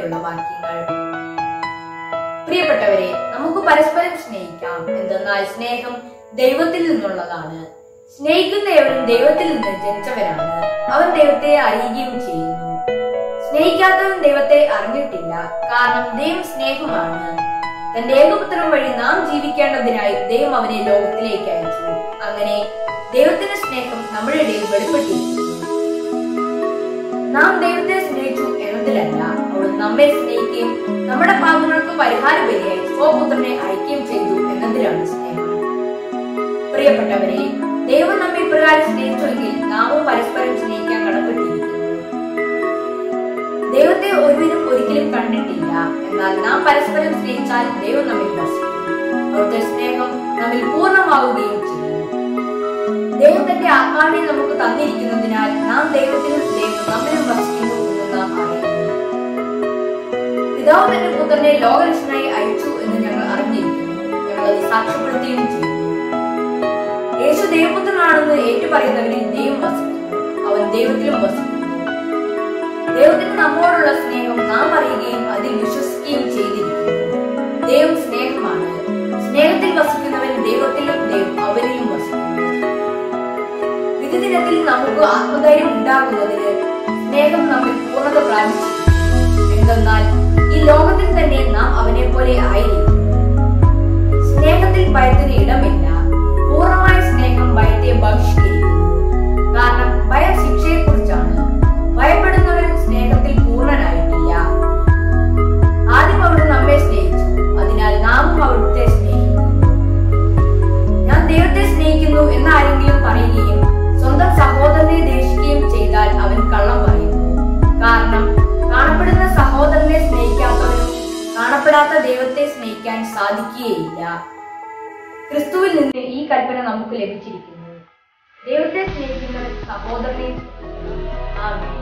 വരെയുള്ള വാക്യങ്ങൾ പ്രിയപ്പെട്ടവരെ നമുക്ക് പരസ്പരം സ്നേഹിക്കാം എന്തെന്നാൽ സ്നേഹം ദൈവത്തിൽ നിന്നുള്ളതാണ് സ്നേഹിക്കുന്ന ഏവരും ദൈവത്തിൽ നിന്ന് ജനിച്ചവരാണ് അവൻ ദൈവത്തെ അറിയുകയും ചെയ്യുന്നു സ്നേഹിക്കാത്തവൻ ദൈവത്തെ അറിഞ്ഞിട്ടില്ല കാരണം ദൈവം സ്നേഹമാണ് തന്റെ ഏകപുത്രം വഴി നാം ജീവിക്കേണ്ടതിനായി ദൈവം അവനെ ലോകത്തിലേക്ക് അയച്ചു അങ്ങനെ ദൈവത്തിന്റെ സ്നേഹം നമ്മുടെ ഇടയിൽ വെളിപ്പെട്ടിരിക്കുന്നു നാം ദൈവത്തെ സ്നേഹിച്ചു എന്നതിലല്ല അവൾ നമ്മെ സ്നേഹിക്കുകയും നമ്മുടെ പാപങ്ങൾക്ക് പരിഹാര ബലിയായി സ്വപുത്രനെ അയക്കുകയും ചെയ്തു എന്നതിലാണ് സ്നേഹം പ്രിയപ്പെട്ടവരെ ദൈവം നമ്മെ ഇപ്രകാരം സ്നേഹിച്ചുവെങ്കിൽ നാമും പരസ്പരം സ്നേഹിക്കാൻ കടപ്പെട്ടിരിക്കുന്നു ദൈവത്തെ ഒരുവിനും ഒരിക്കലും കണ്ടിട്ടില്ല എന്നാൽ നാം പരസ്പരം സ്നേഹിച്ചാൽ ദൈവം നമ്മിൽ വസിക്കും അവിടുത്തെ സ്നേഹം നമ്മിൽ പൂർണ്ണമാവുകയും ചെയ്യും ദൈവം തന്റെ ആത്മാവിനെ നമുക്ക് തന്നിരിക്കുന്നതിനാൽ നാം ദൈവത്തിലും ദൈവം നമ്മിലും വസിക്കുന്നു എന്ന് നാം അറിയുന്നു പിതാവ് തന്റെ പുത്രനെ ലോകരക്ഷനായി അയച്ചു എന്ന് ഞങ്ങൾ അറിഞ്ഞിരിക്കുന്നു ഞങ്ങൾ അത് സാക്ഷ്യപ്പെടുത്തുകയും ചെയ്യുന്നു യേശു ദൈവപുത്രനാണെന്ന് ഏറ്റുപറയുന്നവരിൽ ദൈവം വസിക്കുന്നു അവൻ ദൈവത്തിലും വസിക്കുന്നു ദൈവത്തിന് നമ്മോടുള്ള സ്നേഹം നാം അറിയുകയും അതിൽ വിശ്വസിക്കുകയും ചെയ്തിരിക്കുന്നു ദൈവം സ്നേഹമാണ് സ്നേഹത്തിൽ വസിക്കുന്നവൻ ദൈവത്തിലും ദൈവം അവരിലും വസിക്കുന്നു വിധി ദിനത്തിൽ നമുക്ക് ആത്മധൈര്യം ഉണ്ടാകുന്നതിന് സ്നേഹം നമ്മിൽ പൂർണ്ണത പ്രാപിച്ചു എന്തെന്നാൽ ഈ ലോകത്തിൽ തന്നെ നാം അവനെ പോലെ ആയിരിക്കും സ്നേഹത്തിൽ ഭയത്തിന് ഇടമില്ല പൂർണ്ണമായ സ്നേഹം ഭയത്തെ ബഹിഷ്കരിക്കുന്നു കാരണം ഭയം ശിക്ഷയെക്കുറിച്ചാണ് ഭയപ്പെടുന്നവൻ സ്നേഹത്തിൽ പൂർണ്ണനായിട്ടില്ല ആദ്യം അവിടെ നമ്മെ സ്നേഹിച്ചു അതിനാൽ നാമും അവിടുത്തെ സ്നേഹിക്കുന്നു ഞാൻ ദൈവത്തെ സ്നേഹിക്കുന്നു എന്ന് ആരെങ്കിലും പറയുകയും സ്വന്തം സഹോദരനെ ദേഷിക്കുകയും ചെയ്താൽ അവൻ കള്ളം പറയുന്നു കാരണം കാണപ്പെടുന്ന സഹോദരനെ സ്നേഹിക്കാത്തവനും കാണപ്പെടാത്ത ദൈവത്തെ സ്നേഹിക്കാൻ സാധിക്കുകയില്ല ക്രിസ്തുവിൽ നിന്ന് ഈ കൽപ്പന നമുക്ക് ലഭിച്ചിരിക്കുന്നു ദൈവത്തെ സ്നേഹിക്കുന്നവൻ സഹോദരനെ സ്നേഹിക്കുന്നു ആമേൻ